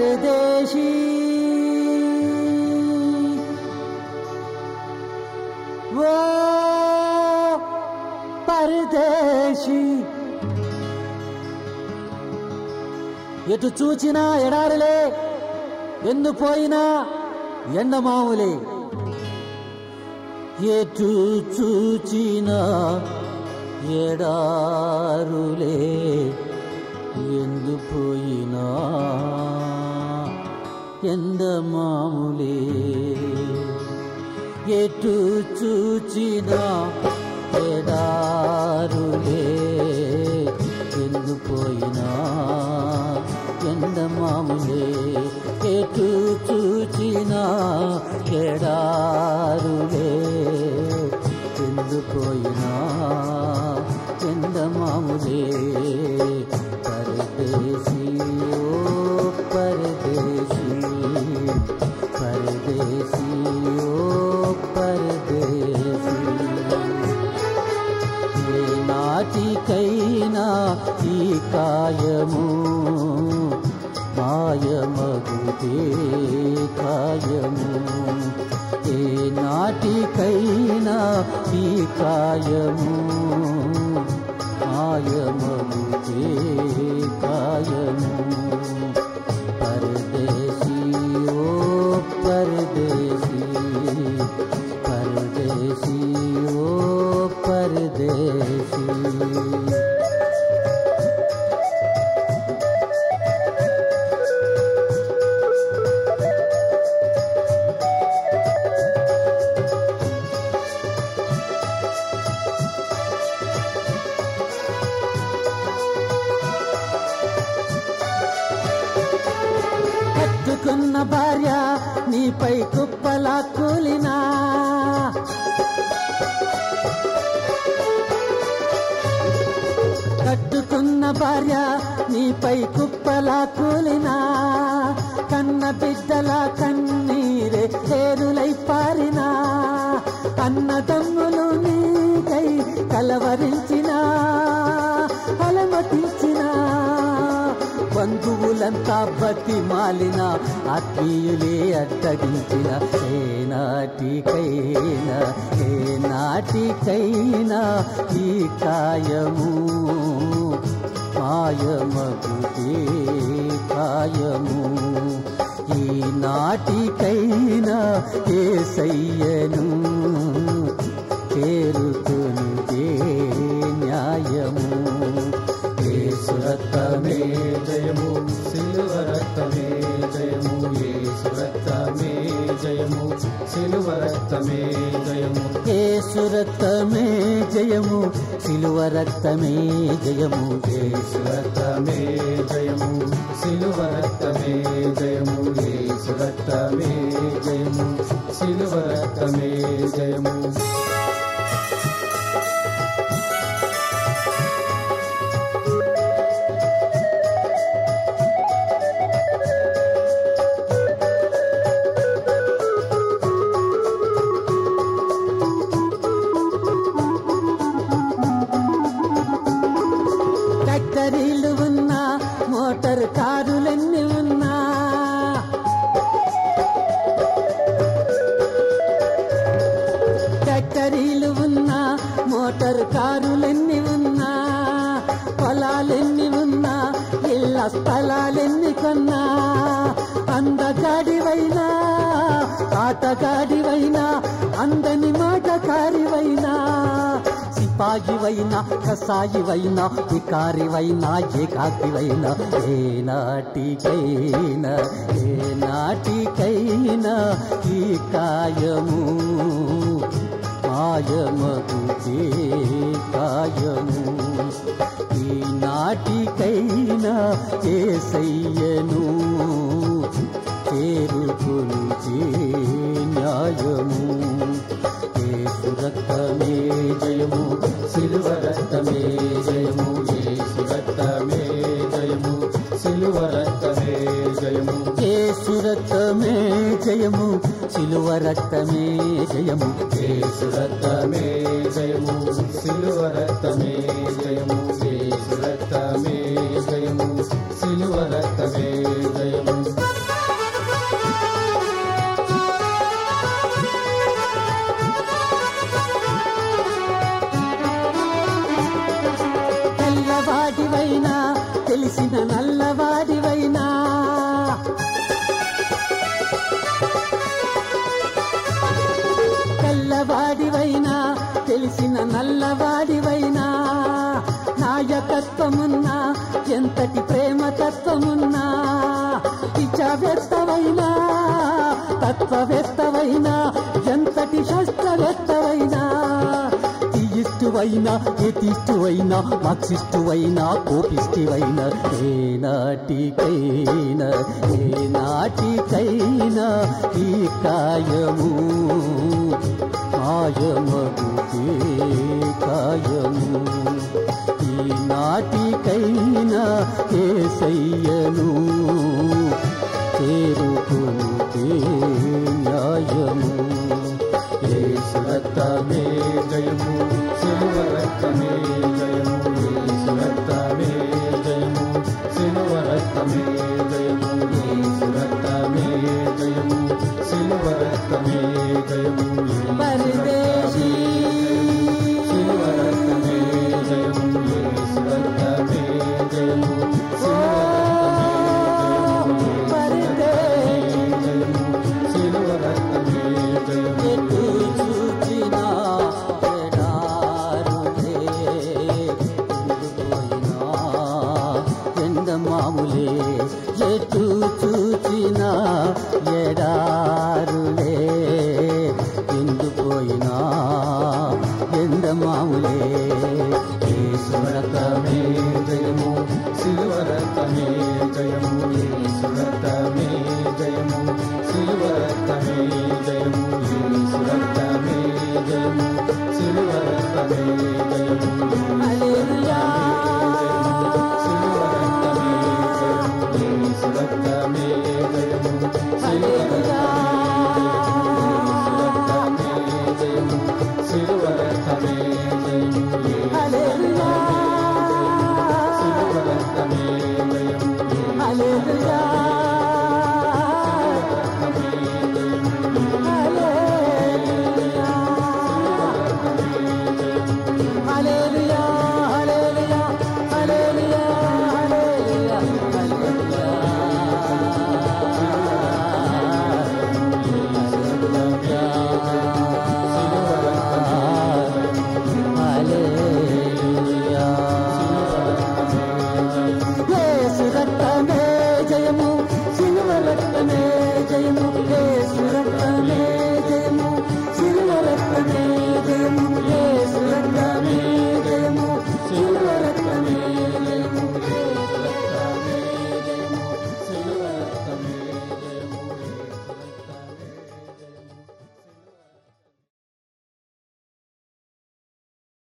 పరదేశీ ఓ పరదేశీ ఎటు చూచినా ఎడారులే ఎందు పోయినా ఎండమాములే ఎటు చూచినా ఎడారులే ఎందు పోయినా ఎండమాములే ఎటు చూచినా ఎడారులే ఎందు పోయినా ఎండమాములే ఎటు చూచినా ఎడారులే ఎందు పోయినా ఎండమాములే పరదేశీ ఓ పరదేశీ పరదేశీ ఓ పరదేశీ ఏ నాటికైనా ఈ కాయము మాయమగుదే కాయము ఏ నాటికైనా ఈ కాయము మాయమగుదే కాయము పరదేశీ ఓ పరదేశీ పరదేశీ ఓ పరదేశీ కట్టుకున్న భార్య నీపై కుప్పలా కూలినా కట్టుకున్న భార్య నీపై కుప్పలా కూలినా కన్న బిడ్డల కన్నీరే ఏరులై పారినా అన్నదమ్ములు నీకై కలవరించినా అలమటించినా బంధువులంతా బతి మాలిన ఆత్మీయులే అడ్డగించిన ఏ నాటికైనా ఏ నాటికైనా ఈ కాయము మాయమగుతే కాయము ఈ నాటికైనా ఏ సయ్యను చేరుకునిదే న్యాయము యేసు రక్తమే జయము సిలువ రక్తమే జయము యేసు రక్తమే జయము సిలువ రక్తమే జయము యేసు రక్తమే జయము సిలువ రక్తమే జయము యేసు రక్తమే జయము సిలువ రక్తమే జయము యేసు రక్తమే జయము సిలువ రక్తమే జయము ఫ్యాక్టరీలు ఉన్నా మోటార్ కారులన్నీ ఉన్నా ఫ్యాక్టరీలు ఉన్నా మోటార్ కారులెన్ని ఉన్నా పొలాలెన్ని ఉన్నా ఇళ్ళ స్థలాలెన్ని కొన్నా అందగాడివైనా ఆటగాడివైనా అందని మాటకారివైనా సిపాయివైనా కసాయివైనా వికారివైనా ఏకాకివైనా ఏ నాటికైనా ఏ నాటికైనా ఈ కాయము మాయమగుతే కాయము ఈ నాటికైనా ఏసయ్యను చేరుకుని న్యాయము యేసు రక్తమే జయము సిలువ రక్తమే జయము యేసు రక్తమే జయము సిలువ రక్తమే జయము యేసు రక్తమే జయము సిలువ రక్తమే జయము యేసు రక్తమే జయము సిలువ రక్తమే జయము యేసు రక్తమే జయము సిలువ రక్తమే జయము తెలిసిన నల్లవాడివైనా తెల్లవాడివైనా తెలిసిన నల్లవాడివైనా నాయకత్వమున్నా ఎంతటి ప్రేమతత్వమున్నా ఇచ్చావేత్తవైనా తత్వవేత్తవైనా ఎంతటి శాస్త్రవేత్తవైనా తీయిస్తువైనా ఎతిష్టువైనా మార్క్సిస్టువైనా కోపిష్టివైనా ఏ నాటికైనా ఏ నాటికైనా ఈ కాయము కాయమగుతే కాయము ఈ నాటికైనా ఏసయ్యను చేరుకునుతే న్యాయము యేసు రక్తమే జయము సిలువ రక్తమే జయము యేసు రక్తమే జయము సిలువ రక్తమే జయము యేసు రక్తమే జయము సిలువ రక్తమే జయము యేసు పరదేశీ సిలువ రక్తమే జయము యేసు రక్తమే జయము ఓ పరదేశీ జయము సిలువ రక్తమే జయము ఎటు చూచినా ఎడారులే ఎండిపోయినా ఎండమాములే ఎటు చూచినా ఎడారులే ఎండిపోయినా ఎండమాములే యేసు రక్తమే జయము సిలువ రక్తమే జయము యేసు రక్తమే జయము సిలువ రక్తమే జయము యేసు రక్తమే జయము సిలువ రక్తమే జయము